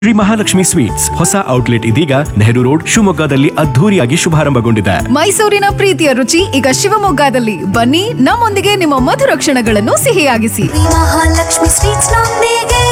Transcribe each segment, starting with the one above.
Shri Mahalakshmi sweets ಹೊಸ outlet ಇದೀಗ Nehru road ಶಿವಮೊಗ್ಗದಲ್ಲಿ ಅದ್ಧೂರಿಯಾಗಿ ಶುಭಾರಂಭಗೊಂಡಿದೆ ಮೈಸೂರಿನ ಪ್ರೀತಿಯ ರುಚಿ ಈಗ ಶಿವಮೊಗ್ಗದಲ್ಲಿ ಬನ್ನಿ ನಮ್ಮೊಂದಿಗೆ ನಿಮ್ಮ ಮಧುರ ಕ್ಷಣಗಳನ್ನು ಸಿಹಿಯಾಗಿಸಿ ಮಹಾಲಕ್ಷ್ಮಿ ಸ್ವೀಟ್ಸ್ ನೊಂದಿಗೆ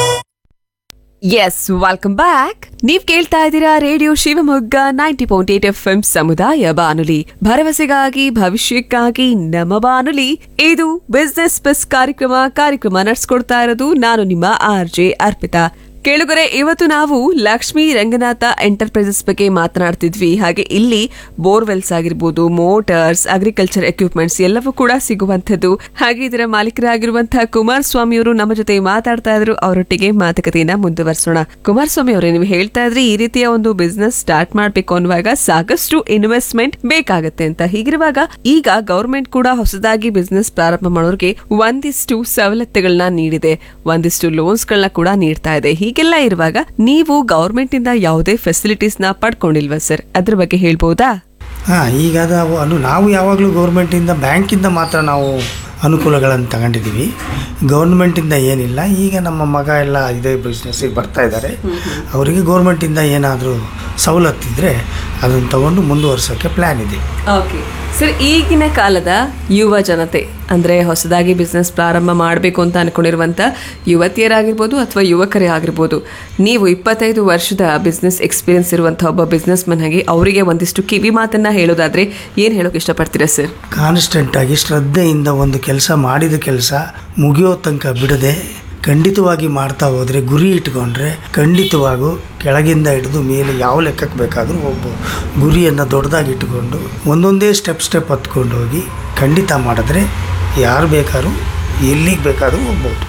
ಎಸ್ ವೆಲ್ಕಮ್ ಬ್ಯಾಕ್ ನೀವ್ ಕೇಳ್ತಾ ಇದ್ದೀರಾ radio Shivamogga ninety point eight F M ಸಮುದಾಯ ಬಾನುಲಿ ಭರವಸೆಗಾಗಿ ಭವಿಷ್ಯಕ್ಕಾಗಿ ನಮ್ಮ ಬಾನುಲಿ ಇದು ಬಿಸ್ನೆಸ್ ಬಸ್ ಕಾರ್ಯಕ್ರಮ ಕಾರ್ಯಕ್ರಮ ನಡೆಸ್ಕೊಡ್ತಾ ಇರೋದು ನಾನು ನಿಮ್ಮ ಆರ್ ಜೆ ಅರ್ಪಿತಾ ಕೇಳುಗರೆ ಇವತ್ತು ನಾವು ಲಕ್ಷ್ಮೀ ರಂಗನಾಥ ಎಂಟರ್ಪ್ರೈಸಸ್ ಬಗ್ಗೆ ಮಾತನಾಡ್ತಿದ್ವಿ ಹಾಗೆ ಇಲ್ಲಿ ಬೋರ್ವೆಲ್ಸ್ ಆಗಿರ್ಬೋದು ಮೋಟಾರ್ಸ್ ಅಗ್ರಿಕಲ್ಚರ್ ಎಕ್ವಿಪ್ಮೆಂಟ್ಸ್ ಎಲ್ಲವೂ ಕೂಡ ಸಿಗುವಂತದ್ದು ಹಾಗೆ ಇದರ ಮಾಲೀಕರಾಗಿರುವಂತಹ ಕುಮಾರಸ್ವಾಮಿ ಅವರು ನಮ್ಮ ಜೊತೆ ಮಾತಾಡ್ತಾ ಇದ್ರು ಅವರೊಟ್ಟಿಗೆ ಮಾತುಕತೆಯನ್ನ ಮುಂದುವರಿಸೋಣ ಕುಮಾರಸ್ವಾಮಿ ಅವರೇ ನೀವು ಹೇಳ್ತಾ ಇದ್ರಿ ಈ ರೀತಿಯ ಒಂದು ಬಿಸ್ನೆಸ್ ಸ್ಟಾರ್ಟ್ ಮಾಡ್ಬೇಕು ಅನ್ನುವಾಗ ಸಾಕಷ್ಟು ಇನ್ವೆಸ್ಟ್ಮೆಂಟ್ ಬೇಕಾಗತ್ತೆ ಅಂತ ಹೀಗಿರುವಾಗ ಈಗ ಗವರ್ಮೆಂಟ್ ಕೂಡ ಹೊಸದಾಗಿ ಬಿಸ್ನೆಸ್ ಪ್ರಾರಂಭ ಮಾಡೋರಿಗೆ ಒಂದಿಷ್ಟು ಸವಲತ್ತುಗಳನ್ನ ನೀಡಿದೆ ಒಂದಿಷ್ಟು ಲೋನ್ಸ್ ಗಳನ್ನ ಕೂಡ ನೀಡ್ತಾ ಇದೆ ಹೀಗೆಲ್ಲ ಇರುವಾಗ ನೀವು ಗವರ್ಮೆಂಟ್ ಇಂದ ಯಾವುದೇ ಫೆಸಿಲಿಟೀಸ್ ನ ಪಡ್ಕೊಂಡಿಲ್ವಾ ಸರ್ ಅದ್ರ ಬಗ್ಗೆ ಹೇಳ್ಬೋದಾ ಹಾಂ ಈಗ ಅದು ಅನು ನಾವು ಯಾವಾಗಲೂ ಗೌರ್ಮೆಂಟಿಂದ ಬ್ಯಾಂಕಿಂದ ಮಾತ್ರ ನಾವು ಅನುಕೂಲಗಳನ್ನು ತಗೊಂಡಿದ್ದೀವಿ ಗೌರ್ಮೆಂಟಿಂದ ಏನಿಲ್ಲ ಈಗ ನಮ್ಮ ಮಗ ಎಲ್ಲ ಇದೇ ಬಿಸ್ನೆಸ್ಸಿಗೆ ಬರ್ತಾ ಇದ್ದಾರೆ ಅವರಿಗೆ ಗೌರ್ಮೆಂಟಿಂದ ಏನಾದರೂ ಸವಲತ್ತಿದ್ರೆ ಅದನ್ನು ತಗೊಂಡು ಮುಂದುವರ್ಸೋಕ್ಕೆ ಪ್ಲ್ಯಾನ್ ಇದೆ ಓಕೆ ಸರ್ ಈಗಿನ ಕಾಲದ ಯುವ ಜನತೆ ಅಂದ್ರೆ ಹೊಸದಾಗಿ ಬಿಸ್ನೆಸ್ ಪ್ರಾರಂಭ ಮಾಡಬೇಕು ಅಂತ ಅನ್ಕೊಂಡಿರುವಂತ ಯುವತಿಯರಾಗಿರ್ಬೋದು ಅಥವಾ ಯುವಕರೇ ಆಗಿರ್ಬೋದು ನೀವು ಇಪ್ಪತ್ತೈದು ವರ್ಷದ ಬಿಸ್ನೆಸ್ ಎಕ್ಸ್ಪೀರಿಯನ್ಸ್ ಇರುವಂತಹ ಒಬ್ಬ ಬಿಸ್ನೆಸ್ ಮನ್ ಆಗಿ ಅವರಿಗೆ ಒಂದಿಷ್ಟು ಕಿವಿ ಮಾತನ್ನ ಹೇಳೋದಾದ್ರೆ ಏನ್ ಹೇಳೋಕೆ ಇಷ್ಟಪಡ್ತೀರಾ ಸರ್ ಕಾನ್ಸ್ಟೆಂಟಾಗಿ ಶ್ರದ್ಧೆಯಿಂದ ಒಂದು ಕೆಲಸ ಮಾಡಿದ ಕೆಲಸ ಮುಗಿಯೋ ತನಕ ಬಿಡದೆ ಖಂಡಿತವಾಗಿ ಮಾಡ್ತಾ ಹೋದರೆ ಗುರಿ ಇಟ್ಕೊಂಡ್ರೆ ಖಂಡಿತವಾಗೂ ಕೆಳಗಿಂದ ಹಿಡಿದು ಮೇಲೆ ಯಾವ ಲೆಕ್ಕಕ್ಕೆ ಬೇಕಾದರೂ ಒಬ್ಬ ಗುರಿಯನ್ನು ದೊಡ್ಡದಾಗಿ ಇಟ್ಟುಕೊಂಡು ಒಂದೊಂದೇ ಸ್ಟೆಪ್ ಸ್ಟೆಪ್ ಹತ್ಕೊಂಡು ಹೋಗಿ ಖಂಡಿತ ಮಾಡಿದ್ರೆ ಯಾರು ಬೇಕಾದ್ರೂ ಎಲ್ಲಿಗೆ ಬೇಕಾದರೂ ಹೋಗ್ಬೋದು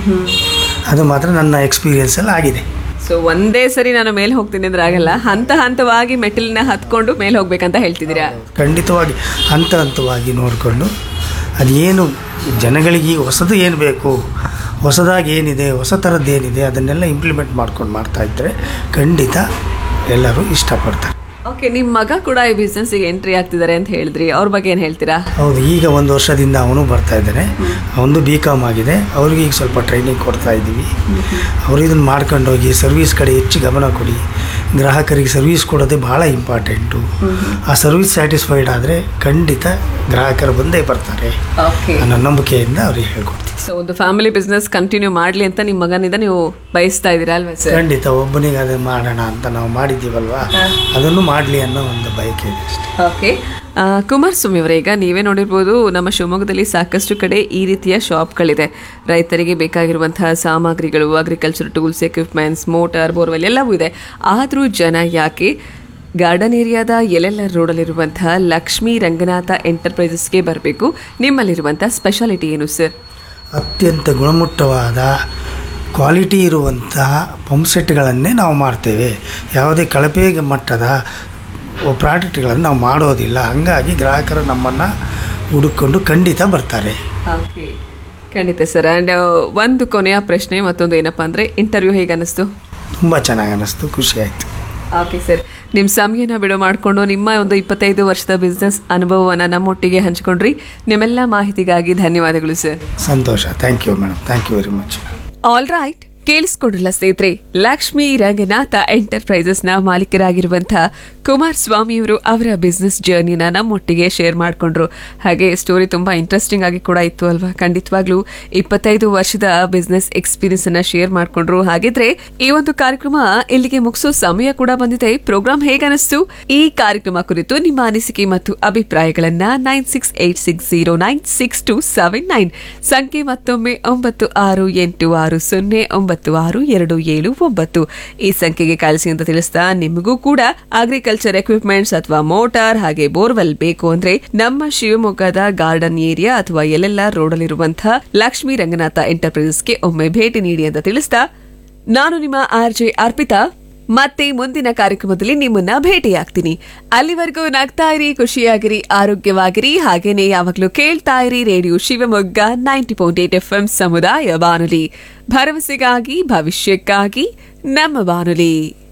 ಅದು ಮಾತ್ರ ನನ್ನ ಎಕ್ಸ್ಪೀರಿಯನ್ಸಲ್ಲಿ ಆಗಿದೆ ಸೊ ಒಂದೇ ಸರಿ ನಾನು ಮೇಲೆ ಹೋಗ್ತೀನಿ ಅಂದ್ರೆ ಆಗಲ್ಲ ಹಂತ ಹಂತವಾಗಿ ಮೆಟ್ಟಿಲನ್ನ ಹತ್ಕೊಂಡು ಮೇಲೆ ಹೋಗ್ಬೇಕಂತ ಹೇಳ್ತಿದ್ದೀರಾ ಖಂಡಿತವಾಗಿ ಹಂತ ಹಂತವಾಗಿ ನೋಡಿಕೊಂಡು ಅದೇನು ಜನಗಳಿಗೆ ಈಗ ಹೊಸದು ಏನು ಬೇಕು ಹೊಸದಾಗಿ ಏನಿದೆ ಹೊಸ ಥರದ್ದು ಏನಿದೆ ಅದನ್ನೆಲ್ಲ ಇಂಪ್ಲಿಮೆಂಟ್ ಮಾಡ್ಕೊಂಡು ಮಾಡ್ತಾ ಇದ್ದರೆ ಖಂಡಿತ ಎಲ್ಲರೂ ಇಷ್ಟಪಡ್ತಾರೆ ಓಕೆ ನಿಮ್ಮ ಮಗ ಕೂಡ ಈ ಬಿಸ್ನೆಸ್ಗೆ ಎಂಟ್ರಿ ಆಗ್ತಿದ್ದಾರೆ ಅಂತ ಹೇಳಿದ್ರಿ ಅವ್ರ ಬಗ್ಗೆ ಏನ್ ಹೇಳ್ತೀರಾ ಹೌದು ಈಗ ಒಂದು ವರ್ಷದಿಂದ ಅವನು ಬರ್ತಾ ಇದ್ದಾನೆ ಅವನು ಬಿ ಕಾಮ್ ಆಗಿದೆ ಅವ್ರಿಗೆ ಈಗ ಸ್ವಲ್ಪ ಟ್ರೈನಿಂಗ್ ಕೊಡ್ತಾ ಇದ್ದೀವಿ ಅವರು ಇದನ್ನು ಮಾಡ್ಕೊಂಡು ಹೋಗಿ ಸರ್ವಿಸ್ ಕಡೆ ಹೆಚ್ಚು ಗಮನ ಕೊಡಿ ಗ್ರಾಹಕರಿಗೆ ಸರ್ವಿಸ್ ಕೊಡೋದೇ ಭಾಳ ಇಂಪಾರ್ಟೆಂಟು ಆ ಸರ್ವಿಸ್ ಸ್ಯಾಟಿಸ್ಫೈಡ್ ಆದರೆ ಖಂಡಿತ ಗ್ರಾಹಕರು ಬಂದೇ ಬರ್ತಾರೆ ಓಕೆ ಅನ್ನೋ ನಂಬಿಕೆಯಿಂದ ಅವ್ರಿಗೆ ಹೇಳ್ಕೊಡ್ತೀವಿ ಸೊ ಒಂದು ಫ್ಯಾಮಿಲಿ ಬಿಸ್ನೆಸ್ ಕಂಟಿನ್ಯೂ ಮಾಡ್ಲಿ ಅಂತ ನಿಮ್ಮ ಮಗನಿಂದ ನೀವು ಬಯಸ್ತಾ ಇದ್ದೀರಾ ಅಲ್ವಾ ಸರ್ ಖಂಡಿತ ಒಬ್ಬನಿಗೆ ಅದನ್ನು ಮಾಡೋಣ ಅಂತ ನಾವು ಮಾಡಿದ್ದೀವಲ್ವಾ ಅದನ್ನು ಮಾಡಲಿ ಅನ್ನೋ ಒಂದು ಬಯಕೆ ಇದೆ ಅಷ್ಟೇ ಓಕೆ ಕುಮಾರಸ್ವಾಮಿ ಅವರೇ ಈಗ ನೀವೇ ನೋಡಿರ್ಬೋದು ನಮ್ಮ ಶಿವಮೊಗ್ಗದಲ್ಲಿ ಸಾಕಷ್ಟು ಕಡೆ ಈ ರೀತಿಯ ಶಾಪ್ಗಳಿದೆ ರೈತರಿಗೆ ಬೇಕಾಗಿರುವಂತಹ ಸಾಮಗ್ರಿಗಳು agriculture tools equipments motor borewell ಎಲ್ಲವೂ ಇದೆ ಆದರೂ ಜನ ಯಾಕೆ ಗಾರ್ಡನ್ ಏರಿಯಾದ ಎಲೆಲ್ಲರ್ ರೋಡಲ್ಲಿರುವಂತಹ ಲಕ್ಷ್ಮೀ ರಂಗನಾಥ ಎಂಟರ್ಪ್ರೈಸಸ್ಗೆ ಬರಬೇಕು ನಿಮ್ಮಲ್ಲಿರುವಂತಹ ಸ್ಪೆಷಾಲಿಟಿ ಏನು ಸರ್ ಅತ್ಯಂತ ಗುಣಮಟ್ಟವಾದ ಕ್ವಾಲಿಟಿ ಇರುವಂತಹ ಪಂಪ್ಸೆಟ್ಗಳನ್ನೇ ನಾವು ಮಾಡ್ತೇವೆ ಯಾವುದೇ ಕಳಪೆ ಮಟ್ಟದ ಪ್ರಾಡಕ್ಟ್ಗಳನ್ನು ನಾವು ಮಾಡೋದಿಲ್ಲ ಹಾಗಾಗಿ ಗ್ರಾಹಕರು ನಮ್ಮನ್ನು ಹುಡುಕೊಂಡು ಖಂಡಿತ ಬರ್ತಾರೆ ಓಕೆ ಖಂಡಿತ ಸರ್ ಆ್ಯಂಡ್ ಒಂದು ಕೊನೆಯ ಪ್ರಶ್ನೆ ಮತ್ತೊಂದು ಏನಪ್ಪ ಅಂದರೆ ಇಂಟರ್ವ್ಯೂ ಹೇಗೆ ಅನ್ನಿಸ್ತು ತುಂಬ ಚೆನ್ನಾಗಿ ಅನ್ನಿಸ್ತು ಖುಷಿ ಆಯಿತು ಓಕೆ ಸರ್ ನಿಮ್ಮ ಸಮಯನ ಬಿಡು ಮಾಡಿಕೊಂಡು ನಿಮ್ಮ ಒಂದು ಇಪ್ಪತ್ತೈದು ವರ್ಷದ ಬಿಸ್ನೆಸ್ ಅನುಭವವನ್ನು ನಮ್ಮೊಟ್ಟಿಗೆ ಹಂಚ್ಕೊಂಡ್ರಿ ನಿಮ್ಮೆಲ್ಲ ಮಾಹಿತಿಗಾಗಿ ಧನ್ಯವಾದಗಳು ಸರ್ ಸಂತೋಷ thank you madam thank you very much all right ಕೇಳಿಸ್ಕೊಡ್ರಲ್ಲ ಸ್ನೇಹಿತರೆ ಲಕ್ಷ್ಮೀ ರಂಗನಾಥ ಎಂಟರ್ಪ್ರೈಸಸ್ ನ ಮಾಲೀಕರಾಗಿರುವಂತಹ ಕುಮಾರ್ ಸ್ವಾಮಿಯವರು ಅವರ ಬಿಸ್ನೆಸ್ ಜರ್ನಿನ ನಮ್ಮೊಟ್ಟಿಗೆ ಶೇರ್ ಮಾಡ್ಕೊಂಡ್ರು ಹಾಗೆ ಸ್ಟೋರಿ ತುಂಬಾ ಇಂಟ್ರೆಸ್ಟಿಂಗ್ ಆಗಿ ಕೂಡ ಇತ್ತು ಅಲ್ವಾ ಖಂಡಿತವಾಗ್ಲೂ ಇಪ್ಪತ್ತೈದು ವರ್ಷದ ಬಿಸ್ನೆಸ್ ಎಕ್ಸ್ಪೀರಿಯನ್ಸ್ ಅನ್ನ ಶೇರ್ ಮಾಡ್ಕೊಂಡ್ರು ಹಾಗಿದ್ರೆ ಈ ಒಂದು ಕಾರ್ಯಕ್ರಮ ಇಲ್ಲಿಗೆ ಮುಗಿಸೋ ಸಮಯ ಕೂಡ ಬಂದಿದೆ ಪ್ರೋಗ್ರಾಮ್ ಹೇಗನಿಸ್ತು ಈ ಕಾರ್ಯಕ್ರಮ ಕುರಿತು ನಿಮ್ಮ ಅನಿಸಿಕೆ ಮತ್ತು ಅಭಿಪ್ರಾಯಗಳನ್ನ nine six eight six zero nine six two seven nine ಸಂಖ್ಯೆ ಮತ್ತೊಮ್ಮೆ ಒಂಬತ್ತು ಆರು ಎಂಟು ಆರು ಸೊನ್ನೆ ಒಂಬತ್ತು ಆರು ಎರಡು ಏಳು ಒಂಬತ್ತು ಈ ಸಂಖ್ಯೆಗೆ ಕಳಿಸಿ ಅಂತ ತಿಳಿಸ್ತಾ ನಿಮಗೂ ಕೂಡ ಅಗ್ರಿಕಲ್ಚರ್ ಎಕ್ವಿಪ್ಮೆಂಟ್ಸ್ ಅಥವಾ ಮೋಟಾರ್ ಹಾಗೆ ಬೋರ್ವೆಲ್ ಬೇಕು ಅಂದ್ರೆ ನಮ್ಮ ಶಿವಮೊಗ್ಗದ ಗಾರ್ಡನ್ ಏರಿಯಾ ಅಥವಾ ಎಲ್ಲೆಲ್ಲ ರೋಡಲ್ಲಿರುವಂತಹ ಲಕ್ಷ್ಮೀ ರಂಗನಾಥ ಎಂಟರ್ಪ್ರೈಸಸ್ಗೆ ಒಮ್ಮೆ ಭೇಟಿ ನೀಡಿ ಅಂತ ತಿಳಿಸ್ತಾ ನಾನು ನಿಮ್ಮ ಆರ್ ಜೆ ಅರ್ಪಿತಾ ಮತ್ತೆ ಮುಂದಿನ ಕಾರ್ಯಕ್ರಮದಲ್ಲಿ ನಿಮ್ಮನ್ನ ಭೇಟಿಯಾಗ್ತೀನಿ ಅಲ್ಲಿವರೆಗೂ ನಗ್ತಾ ಇರಿ ಖುಷಿಯಾಗಿರಿ ಆರೋಗ್ಯವಾಗಿರಿ ಹಾಗೇನೆ ಯಾವಾಗ್ಲೂ ಕೇಳ್ತಾ ಇರಿ radio Shivamogga ninety point eight F M ಸಮುದಾಯ ಬಾನುಲಿ ಭರವಸೆಗಾಗಿ ಭವಿಷ್ಯಕ್ಕಾಗಿ ನಮ್ಮ ಬಾನುಲಿ